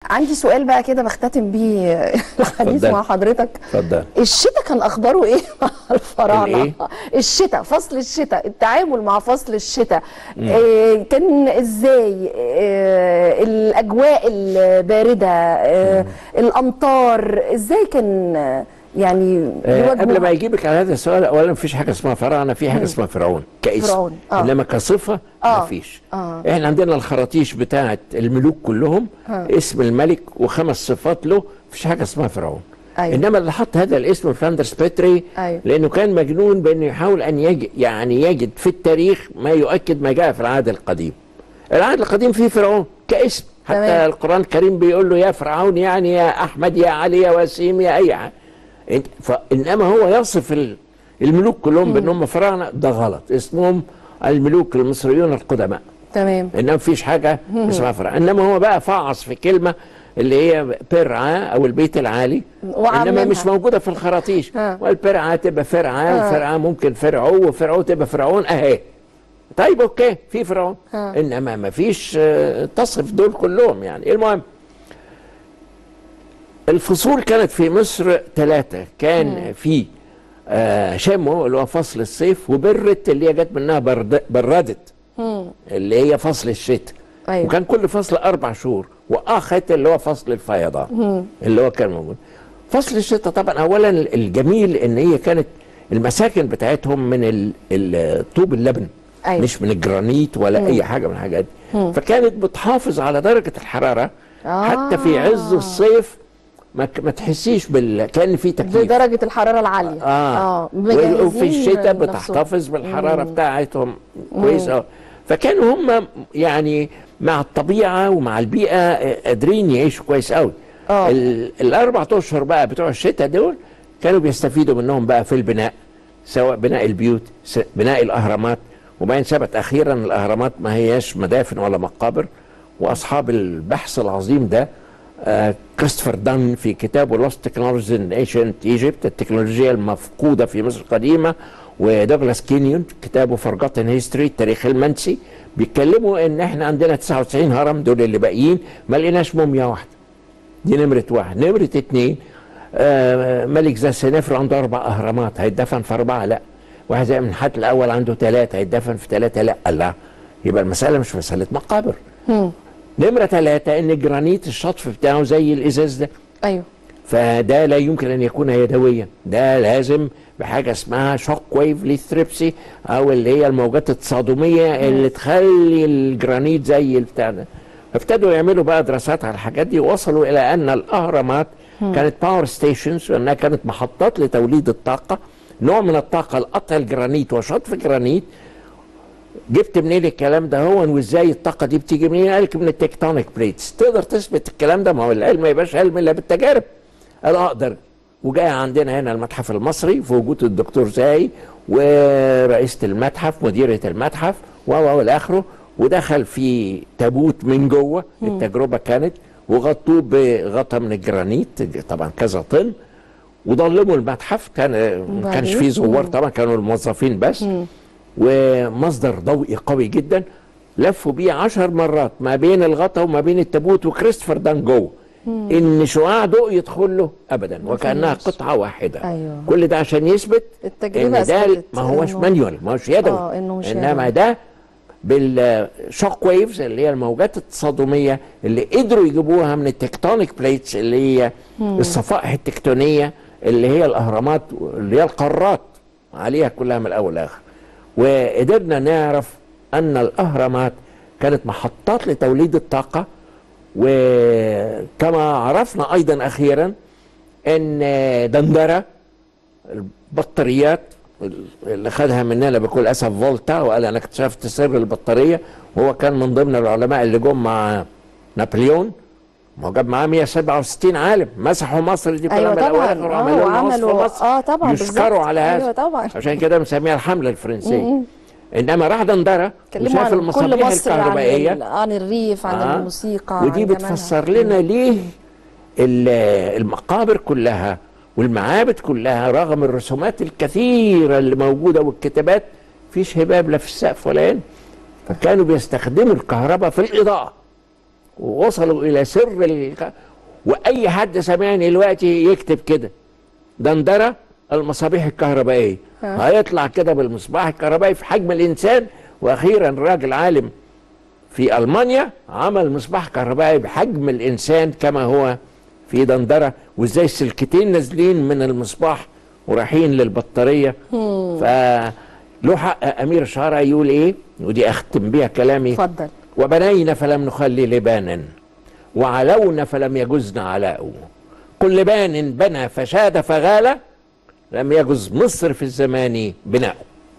عندي سؤال بقى كده بختتم بيه الحديث اتفضل. مع حضرتك اتفضل الشتاء كان اخباره ايه مع الفراعنه الإيه؟ الشتاء فصل الشتاء التعامل مع فصل الشتاء إيه كان ازاي إيه الاجواء البارده إيه الامطار ازاي كان آه، يعني آه، يواجهوا- قبل ما يجيبك على هذا السؤال اولا مفيش حاجه اسمها فراعنه في حاجه اسمها فرعون كاسم فرعون، آه. انما كصفه آه، مفيش آه. احنا عندنا الخراطيش بتاعه الملوك كلهم اسم الملك وخمس صفات له مفيش حاجه اسمها فرعون أيوة. انما اللي حط هذا الاسم فلاندرز بيتري أيوة. لانه كان مجنون بانه يحاول ان يجد يعني يجد في التاريخ ما يؤكد ما جاء في العهد القديم العهد القديم فيه فرعون كاسم حتى تمام. القران الكريم بيقول له يا فرعون يعني يا احمد يا علي يا وسيم يا اي حاجه إنت- فانما هو يصف ال- الملوك كلهم بانهم فراعنه ده غلط اسمهم الملوك المصريون القدماء تمام انما مفيش حاجه اسمها فراعنه انما هو بقى فعص في كلمه اللي هي برعه او البيت العالي وعممها. انما مش موجوده في الخراطيش ها. والبرعه تبقى فرعه والفرعه ممكن فرعو وفرعو تبقى فرعون اهي طيب اوكي في فرعون ها. انما ما فيش آه، تصف دول كلهم يعني المهم الفصول كانت في مصر ثلاثة كان في آه شمو اللي هو فصل الصيف وبرت اللي هي جت منها برد بردت اللي هي فصل الشتاء أيوة. وكان كل فصل أربع شهور وآخت اللي هو فصل الفيضان اللي هو كان موجود فصل الشتاء طبعا أولا الجميل إن هي كانت المساكن بتاعتهم من ال- ال- طوب اللبن أيوة. مش من الجرانيت ولا أي حاجة من الحاجات دي فكانت بتحافظ على درجة الحرارة حتى في عز الصيف ما ك- ما تحسيش بال كان في تكييف بدرجه الحراره العاليه اه, مجهزين وفي الشتاء نفسهم. بتحتفظ بالحراره بتاعتهم كويس اه فكانوا هم يعني مع الطبيعه ومع البيئه آه، قادرين يعيشوا كويس قوي آه. ال- الاربع اشهر بقى بتوع الشتاء دول كانوا بيستفيدوا منهم بقى في البناء سواء بناء البيوت س- بناء الاهرامات وبعدين ثبت اخيرا الاهرامات ما هياش مدافن ولا مقابر واصحاب البحث العظيم ده آه، كريستوفر دان في كتابه لوست تكنولوجيز ان ايشنت ايجيبت التكنولوجيا المفقوده في مصر القديمه ودوغلاس كينيون كتابه فورجوتن هيستوري التاريخ المنسي بيتكلموا ان احنا عندنا 99 هرم دول اللي باقيين ما لقيناش موميا واحده دي نمرة واحد نمرة اتنين آه ملك ذا سنافر عنده أربع أهرامات هيتدفن في أربعة لا واحد زي من حد الأول عنده ثلاثة هيتدفن في ثلاثة لا لا يبقى المسألة مش مسألة مقابر نمرة ثلاثة إن الجرانيت الشطف بتاعه زي الإزاز ده ايوه فده لا يمكن ان يكون يدويا ده لازم بحاجه اسمها شوك ويف ليثريبسي او اللي هي الموجات التصادميه اللي تخلي الجرانيت زي البتاع ده فابتدوا يعملوا بقى دراسات على الحاجات دي ووصلوا الى ان الاهرامات كانت باور ستيشنز وانها كانت محطات لتوليد الطاقه نوع من الطاقه لقطع الجرانيت وشطف الجرانيت جبت منين الكلام ده هو وازاي الطاقه دي بتيجي منين قال لك من التكتونيك بليتس تقدر تثبت الكلام ده ما هو العلم ما يبقاش علم الا بالتجارب قال اقدر وجاي عندنا هنا المتحف المصري في وجود الدكتور زاهي ورئيسه المتحف مديره المتحف و و والى اخره ودخل في تابوت من جوه التجربه كانت وغطوه بغطا من الجرانيت طبعا كذا طن وضلموا المتحف كان ما كانش فيه زوار طبعا كانوا الموظفين بس ومصدر ضوئي قوي جدا لفوا بيه عشر مرات ما بين الغطا وما بين التابوت وكريستوفر دان جوه ان شعاع ضوء يدخل له ابدا وكانها قطعه واحده أيوة. كل ده عشان يثبت التجربة ان ده أثبتت ما هوش إنه- مانيوال ما هوش يدوي آه، إنه مش انما يدوي. ده بالشوك ويفز اللي هي الموجات التصادميه اللي قدروا يجيبوها من التكتونيك بليتس اللي هي الصفائح التكتونيه اللي هي الاهرامات اللي هي القارات عليها كلها من الاول لاخر وقدرنا نعرف ان الاهرامات كانت محطات لتوليد الطاقه وكما عرفنا ايضا اخيرا ان دندره البطاريات اللي خدها مننا بكل اسف فولتا وقال انا اكتشفت سر البطاريه وهو كان من ضمن العلماء اللي جم مع نابليون ما هو جاب معاه 167 عالم مسحوا مصر دي كلها أيوة من الأول طبعاً. والآخر آه، وعملوا لنا وصف وعملوا- مصر آه طبعاً، يشكروا بالظبط. على هذا أيوة طبعاً. عشان كده بنسميها الحمله الفرنسيه انما راح دندره كلموا وشاف عن كل المصابيح مصر عن, الكهربائيه ال- عن الريف عن آه. الموسيقى ودي عن بتفسر لنا ليه ال- المقابر كلها والمعابد كلها رغم الرسومات الكثيره اللي موجوده والكتابات فيش هباب لا في السقف ولا هنا فكانوا بيستخدموا الكهرباء في الاضاءه ووصلوا الى سر ال... واي حد سامعني دلوقتي يكتب كده دندره المصابيح الكهربائيه هيطلع كده بالمصباح الكهربائي في حجم الانسان واخيرا راجل عالم في المانيا عمل مصباح كهربائي بحجم الانسان كما هو في دندره وازاي السلكتين نازلين من المصباح ورايحين للبطاريه فله حق امير الشعراء يقول ايه ودي اختم بيها كلامي اتفضل وبنينا فلم نخلي لبانا وعلونا فلم يجزنا علاء كل بان بنى فشاد فغال لم يجز مصر في الزمان بناؤه